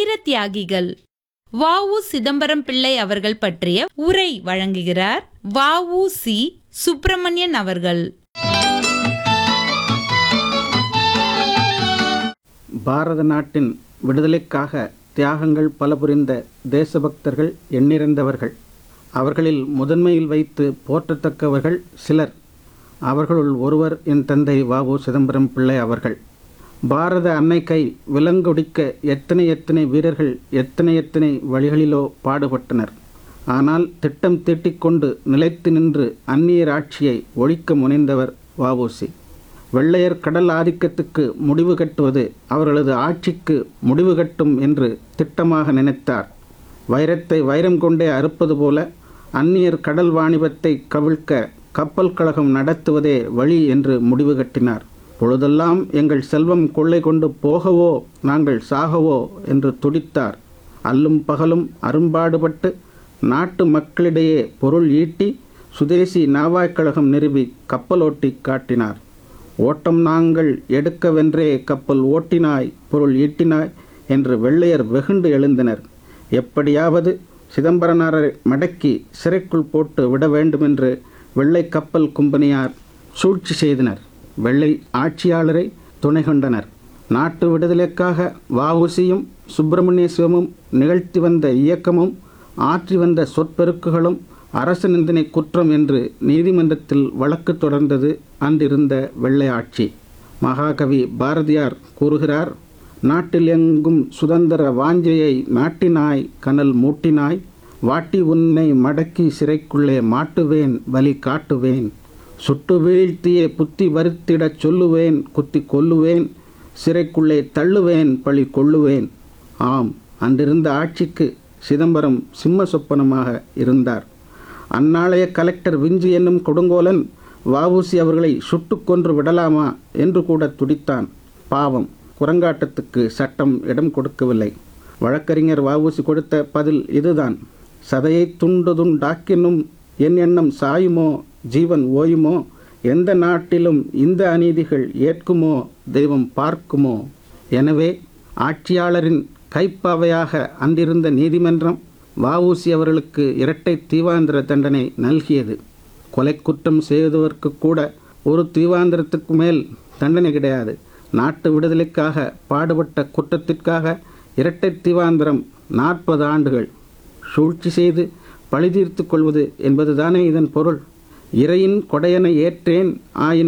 வீர தியாகிகள் வாவு சிதம்பரம் பிள்ளை அவர்கள் பற்றிய உரை வழங்குகிறார் வாவு சி சுப்பிரமணியன் அவர்கள் பாரத நாட்டின் விடுதலைக்காக தியாகங்கள் பல புரிந்த தேசபக்தர்கள் எண்ணிறந்தவர்கள் அவர்களில் முதன்மையில் வைத்து போற்றத்தக்கவர்கள் சிலர் அவர்களுள் ஒருவர் என் தந்தை வாவு சிதம்பரம் பிள்ளை அவர்கள் பாரத அன்னை கை விலங்கொடிக்க எத்தனை எத்தனை வீரர்கள் எத்தனை எத்தனை வழிகளிலோ பாடுபட்டனர் ஆனால் திட்டம் தீட்டிக்கொண்டு நிலைத்து நின்று அந்நியர் ஆட்சியை ஒழிக்க முனைந்தவர் வாவூசி வெள்ளையர் கடல் ஆதிக்கத்துக்கு முடிவு கட்டுவது அவர்களது ஆட்சிக்கு முடிவு கட்டும் என்று திட்டமாக நினைத்தார் வைரத்தை வைரம் கொண்டே அறுப்பது போல அந்நியர் கடல் வாணிபத்தை கவிழ்க்க கப்பல் கழகம் நடத்துவதே வழி என்று முடிவு கட்டினார் பொழுதெல்லாம் எங்கள் செல்வம் கொள்ளை கொண்டு போகவோ நாங்கள் சாகவோ என்று துடித்தார் அல்லும் பகலும் அரும்பாடுபட்டு நாட்டு மக்களிடையே பொருள் ஈட்டி சுதேசி நாவாய்க்கழகம் நிறுவி கப்பலோட்டி காட்டினார் ஓட்டம் நாங்கள் எடுக்கவென்றே கப்பல் ஓட்டினாய் பொருள் ஈட்டினாய் என்று வெள்ளையர் வெகுண்டு எழுந்தனர் எப்படியாவது சிதம்பரனாரை மடக்கி சிறைக்குள் போட்டு விட வேண்டுமென்று வெள்ளை கப்பல் கும்பனியார் சூழ்ச்சி செய்தனர் வெள்ளை ஆட்சியாளரை துணை கொண்டனர் நாட்டு விடுதலைக்காக வஉசியும் சுப்பிரமணிய சிவமும் நிகழ்த்தி வந்த இயக்கமும் ஆற்றி வந்த சொற்பெருக்குகளும் அரசு நிந்தனை குற்றம் என்று நீதிமன்றத்தில் வழக்கு தொடர்ந்தது அன்றிருந்த வெள்ளை ஆட்சி மகாகவி பாரதியார் கூறுகிறார் நாட்டில் எங்கும் சுதந்திர வாஞ்சையை நாட்டினாய் கனல் மூட்டினாய் வாட்டி உன்னை மடக்கி சிறைக்குள்ளே மாட்டுவேன் வலி காட்டுவேன் சுட்டு வீழ்த்தியே புத்தி வருத்திடச் சொல்லுவேன் குத்தி கொல்லுவேன் சிறைக்குள்ளே தள்ளுவேன் பழி கொள்ளுவேன் ஆம் அன்றிருந்த ஆட்சிக்கு சிதம்பரம் சிம்ம சொப்பனமாக இருந்தார் அந்நாளைய கலெக்டர் விஞ்சு என்னும் கொடுங்கோலன் வஉசி அவர்களை சுட்டுக் கொன்று விடலாமா என்று கூட துடித்தான் பாவம் குரங்காட்டத்துக்கு சட்டம் இடம் கொடுக்கவில்லை வழக்கறிஞர் வஉசி கொடுத்த பதில் இதுதான் சதையை துண்டு துண்டாக்கினும் என் எண்ணம் சாயுமோ ஜீவன் ஓயுமோ எந்த நாட்டிலும் இந்த அநீதிகள் ஏற்குமோ தெய்வம் பார்க்குமோ எனவே ஆட்சியாளரின் கைப்பாவையாக அன்றிருந்த நீதிமன்றம் வஉசி அவர்களுக்கு இரட்டை தீவாந்திர தண்டனை நல்கியது கொலை குற்றம் செய்தவர்க்கு கூட ஒரு தீவாந்திரத்துக்கு மேல் தண்டனை கிடையாது நாட்டு விடுதலைக்காக பாடுபட்ட குற்றத்திற்காக இரட்டை தீவாந்திரம் நாற்பது ஆண்டுகள் சூழ்ச்சி செய்து பழி தீர்த்து கொள்வது என்பதுதானே இதன் பொருள் இறையின் கொடையனை ஏற்றேன் ஆயின்